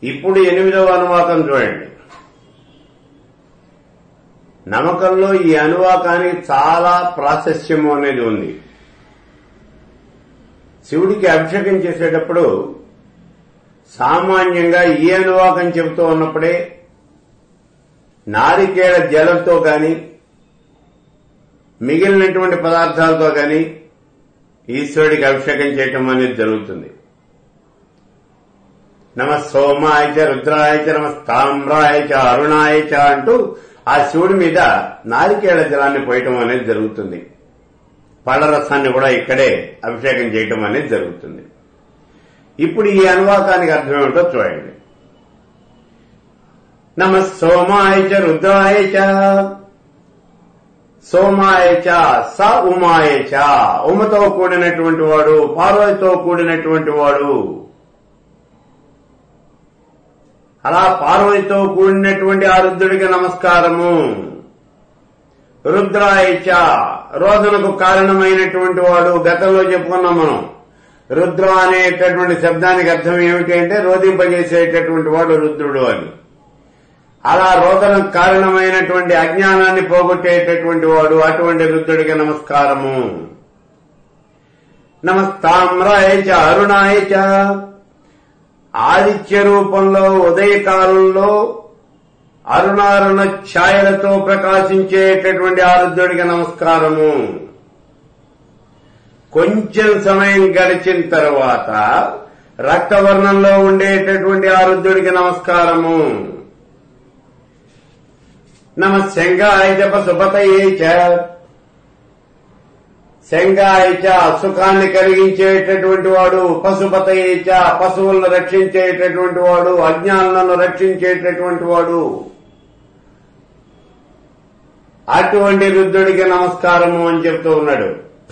ఇప్పుడు ఎనిమిదవ అనువాకం చూడండి నమ్మకంలో ఈ అనువాకానికి చాలా ప్రాశస్యము అనేది ఉంది శివుడికి అభిషేకం చేసేటప్పుడు సామాన్యంగా ఈ అనువాకం చెబుతూ ఉన్నప్పుడే నారికేళ జలంతో గాని మిగిలినటువంటి పదార్థాలతో గాని ఈశ్వరుడికి అభిషేకం చేయటం అనేది జరుగుతుంది నమ సోమాయ చ రుద్రాయ చ నమ తామ్రాయ చ అరుణాయ చ అంటూ ఆ శివుడి మీద నారికేళ జలాన్ని పోయటం అనేది జరుగుతుంది పళ్ళరసాన్ని కూడా ఇక్కడే అభిషేకం చేయటం అనేది జరుగుతుంది ఇప్పుడు ఈ అనువాకానికి అర్థం ఏమిటో చూడండి నమ సోమాయ చ రుద్రాయ చ సోమాయ చ స ఉమాయ చ ఉమతో కూడినటువంటి వాడు పార్వతితో కూడినటువంటి వాడు అలా పార్వతితో కూడినటువంటి ఆ రుద్రుడికి నమస్కారము రుద్రాయ చ రోదనకు కారణమైనటువంటి వాడు గతంలో చెప్పుకున్నాం మనం రుద్ర అనేటటువంటి శబ్దానికి అర్థం ఏమిటి అంటే రోధింపజేసేటటువంటి వాడు రుద్రుడు అని అలా రోదనకు కారణమైనటువంటి అజ్ఞానాన్ని పోగొట్టేటటువంటి వాడు అటువంటి రుద్రుడికి నమస్కారము నమస్తామ్రాయ చ అరుణాయ చ ఆదిత్య రూపంలో ఉదయకాలంలో అరుణారుణ ఛాయలతో ప్రకాశించేటటువంటి ఆ రుద్రుడికి నమస్కారము కొంచెం సమయం గడిచిన తర్వాత రక్తవర్ణంలో ఉండేటటువంటి ఆ రుద్రుడికి నమస్కారము నమ శంగాయ జప సుపతయే చ శంగాయ చ సుఖాన్ని కలిగించేటటువంటి వాడు పశుపతయే చ పశువులను రక్షించేటటువంటి వాడు అజ్ఞానులను రక్షించేటటువంటి వాడు అటువంటి రుద్రుడికి నమస్కారము అని చెప్తూ ఉన్నాడు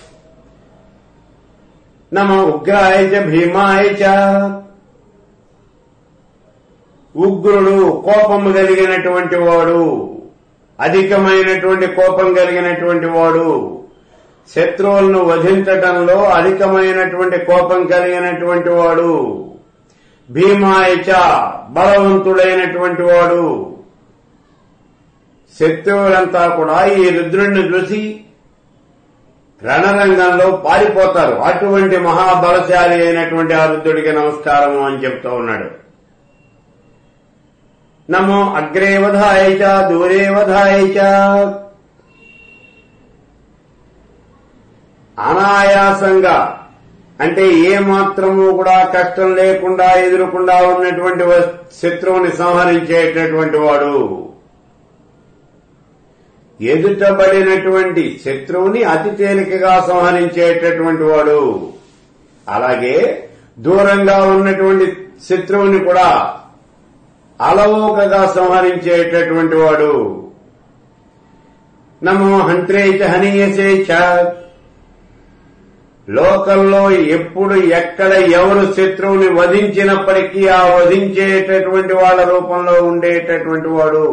నమ ఉగ్రాయ చ భీమాయ చ ఉగ్రుడు కోపము కలిగినటువంటి వాడు అధికమైనటువంటి కోపం కలిగినటువంటి వాడు శత్రువులను వధించటంలో అధికమైనటువంటి కోపం కలిగినటువంటి వాడు భీమాయచ బలవంతుడైనటువంటి వాడు శత్రువులంతా కూడా ఈ రుద్రుణ్ణి చూసి రణరంగంలో పారిపోతారు అటువంటి మహాబలశాలి అయినటువంటి ఆ రుద్రుడికి నమస్కారము అని చెప్తూ ఉన్నాడు నమో అగ్రే వధాయ చ దూరే వధాయ చ అనాయాసంగా అంటే ఏ మాత్రము కూడా కష్టం లేకుండా ఎదురకుండా ఉన్నటువంటి వ- శత్రువుని సంహరించేటటువంటి వాడు ఎదుటబడినటువంటి శత్రువుని అతి తేలికగా సంహరించేటటువంటి వాడు అలాగే దూరంగా ఉన్నటువంటి శత్రువుని కూడా అలవోకగా సంహరించేటటువంటి వాడు నమో హంత్రే చ హనీయసే చ లోకంలో ఎప్పుడు ఎక్కడ ఎవరు శత్రువుని వధించినప్పటికీ ఆ వధించేటటువంటి వాళ్ళ రూపంలో ఉండేటటువంటి వాడు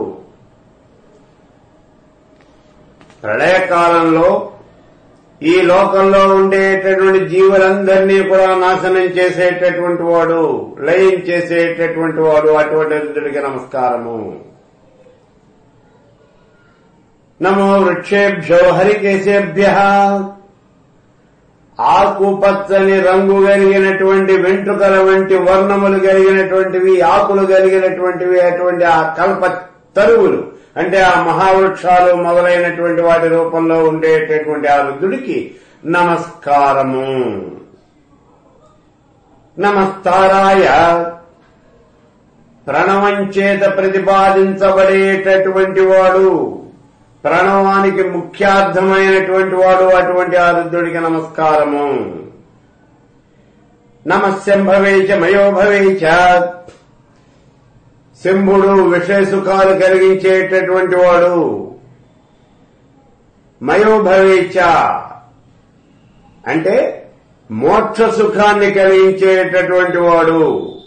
ప్రళయకాలంలో ఈ లోకంలో ఉండేటటువంటి జీవులందరినీ కూడా నాశనం చేసేటటువంటి వాడు లయం చేసేటటువంటి వాడు అటువంటి రుద్రుడికి నమస్కారము నమో వృక్షేభ్యో హరికేశేభ్య ఆకుపచ్చని రంగు కలిగినటువంటి వెంట్రుకల వంటి వర్ణములు కలిగినటువంటివి ఆకులు కలిగినటువంటివి అటువంటి ఆ కల్ప తరువులు అంటే ఆ మహావృక్షాలు మొదలైనటువంటి వాటి రూపంలో ఉండేటటువంటి ఆ రుద్రుడికి నమస్కారము నమస్తారాయ ప్రణవం చేత ప్రతిపాదించబడేటటువంటి వాడు ప్రణవానికి ముఖ్యార్థమైనటువంటి వాడు అటువంటి ఆ రుద్రుడికి నమస్కారము నమశంభవే చ మయోభవే చ శంభుడు విషయ సుఖాలు కలిగించేటటువంటి వాడు మయోభవేచ అంటే మోక్ష సుఖాన్ని కలిగించేటటువంటి వాడు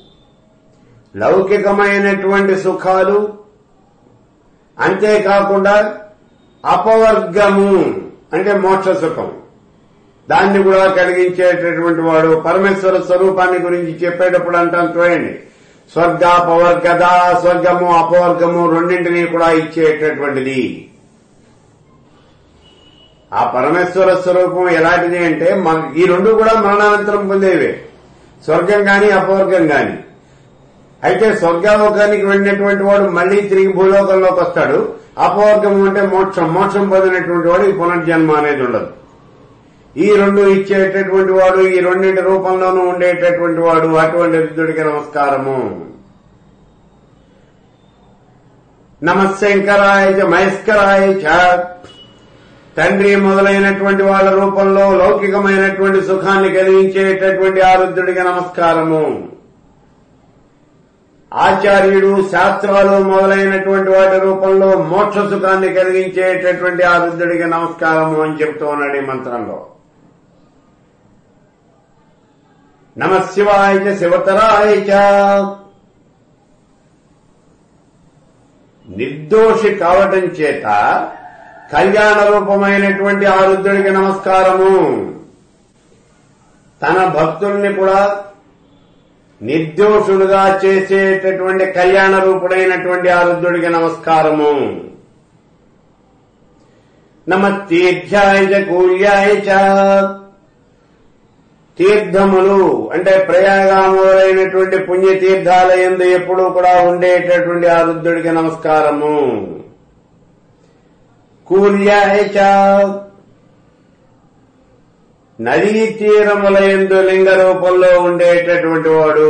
లౌకికమైనటువంటి సుఖాలు అంతేకాకుండా అపవర్గము అంటే మోక్ష సుఖం దాన్ని కూడా కలిగించేటటువంటి వాడు పరమేశ్వర స్వరూపాన్ని గురించి చెప్పేటప్పుడు అంటాం చూడండి స్వర్గాపవర్గద స్వర్గము అపవర్గము రెండింటినీ కూడా ఇచ్చేటటువంటిది ఆ పరమేశ్వర స్వరూపం ఎలాంటిది అంటే మన ఈ రెండు కూడా మరణానంతరం పొందేవే స్వర్గం గాని అపవర్గం గాని అయితే స్వర్గాలోకానికి వెళ్ళినటువంటి వాడు మళ్లీ తిరిగి భూలోకంలోకి వస్తాడు అపవర్గం అంటే మోక్షం మోక్షం పొందినటువంటి వాడు ఈ పునర్జన్మ అనేది ఉండదు ఈ రెండు ఇచ్చేటటువంటి వాడు ఈ రెండింటి రూపంలోనూ ఉండేటటువంటి వాడు అటువంటి రుద్రుడికి నమస్కారము నమశంకరాయ చ మహేశ్వరాయ చ తండ్రి మొదలైనటువంటి వాళ్ళ రూపంలో లౌకికమైనటువంటి సుఖాన్ని కలిగించేటటువంటి ఆ రుద్రుడికి నమస్కారము ఆచార్యుడు శాస్త్రాలు మొదలైనటువంటి వాటి రూపంలో మోక్ష సుఖాన్ని కలిగించేటటువంటి ఆ రుద్రుడికి నమస్కారము అని చెప్తూ ఉన్నాడు ఈ మంత్రంలో నమ శివాయ చ శివతరాయ చ నిర్దోషి కావటం చేత కళ్యాణ రూపమైనటువంటి ఆ రుద్రుడికి నమస్కారము తన భక్తుల్ని కూడా నిర్దోషులుగా చేసేటటువంటి కళ్యాణ రూపుడైనటువంటి ఆ రుద్రుడికి నమస్కారము నమ తీర్థ్యాయ చ కూల్యాయ చ తీర్థములు అంటే ప్రయాగా మొదలైనటువంటి పుణ్యతీర్థాల ఎందు ఎప్పుడూ కూడా ఉండేటటువంటి ఆ రుద్రుడికి నమస్కారము కూల్యాయ చ నదీ తీరముల ఎందు లింగ రూపంలో ఉండేటటువంటి వాడు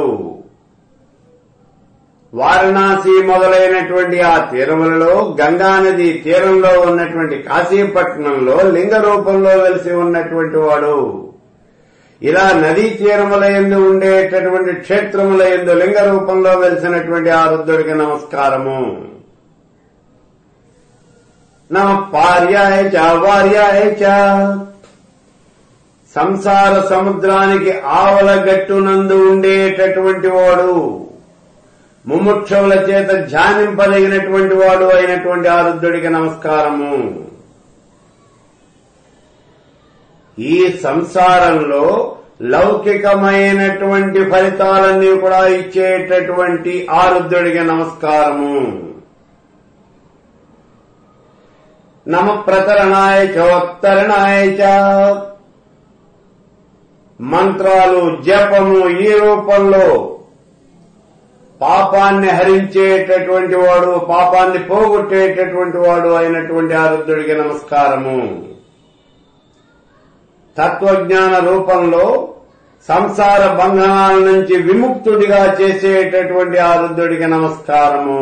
వారణాసి మొదలైనటువంటి ఆ తీరములలో గంగానది తీరంలో ఉన్నటువంటి కాశీపట్నంలో లింగ రూపంలో వెలిసి ఉన్నటువంటి వాడు ఇలా నదీ తీరముల ఎందు ఉండేటటువంటి క్షేత్రముల ఎందు లింగ రూపంలో వెలిసినటువంటి ఆ రుద్రుడికి నమస్కారము నమ పార్యాయ చ వార్యాయ చ సంసార సముద్రానికి ఆవల గట్టునందు ఉండేటటువంటి వాడు ముముక్షవుల చేత ధ్యానింపదగినటువంటి వాడు అయినటువంటి ఆ రుద్రుడికి నమస్కారము ఈ సంసారంలో లౌకికమైనటువంటి ఫలితాలన్నీ కూడా ఇచ్చేటటువంటి ఆ రుద్రుడికి నమస్కారము నమ ప్రతరణాయ చోత్తరణాయ చ మంత్రాలు జపము ఈ రూపంలో పాపాన్ని హరించేటటువంటి వాడు పాపాన్ని పోగొట్టేటటువంటి వాడు అయినటువంటి ఆ రుద్రుడికి నమస్కారము తత్వజ్ఞాన రూపంలో సంసార బంధనాల నుంచి విముక్తుడిగా చేసేటటువంటి ఆ రుద్రుడికి నమస్కారము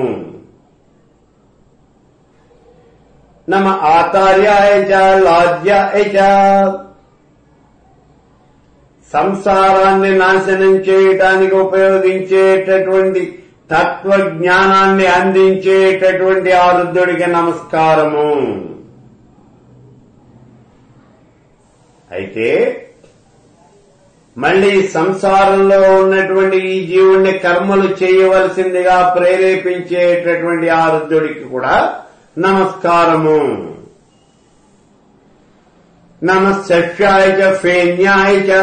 నమ ఆచార్యాయ చ లాజ్యాయ చ సంసారాన్ని నాశనం చేయటానికి ఉపయోగించేటటువంటి తత్వజ్ఞానాన్ని అందించేటటువంటి ఆ రుద్రుడికి నమస్కారము అయితే మళ్ళీ సంసారంలో ఉన్నటువంటి ఈ జీవుణ్ణి కర్మలు చేయవలసిందిగా ప్రేరేపించేటటువంటి ఆ రుద్రుడికి కూడా నమస్కారము నమ శక్ష్యాయ చ ఫేన్యాయ చ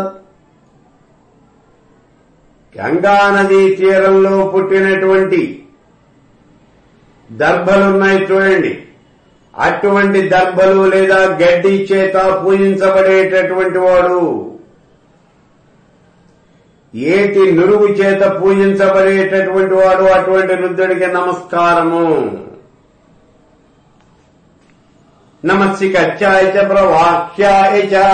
గంగానదీ తీరంలో పుట్టినటువంటి దర్భలున్నాయి చూడండి అటువంటి దర్భలు లేదా గడ్డి చేత పూజించబడేటటువంటి వాడు ఏటి నురుగు చేత పూజించబడేటటువంటి వాడు అటువంటి రుద్రుడికి నమస్కారము నమస్సికచ్చాయ చ ప్రవాక్యాయ చ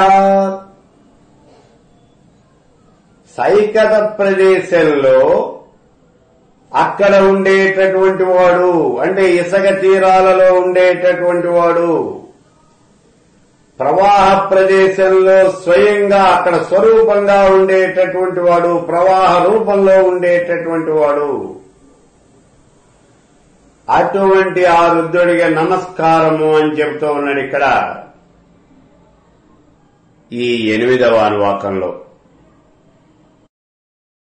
సైకత ప్రదేశంలో అక్కడ ఉండేటటువంటి వాడు అంటే ఇసక తీరాలలో ఉండేటటువంటి వాడు ప్రవాహ ప్రదేశంలో స్వయంగా అక్కడ స్వరూపంగా ఉండేటటువంటి వాడు ప్రవాహ రూపంలో ఉండేటటువంటి వాడు అటువంటి ఆ రుద్రుడికి నమస్కారము అని చెప్తూ ఉన్నాడు ఇక్కడ ఈ ఎనిమిదవ అనువాకంలో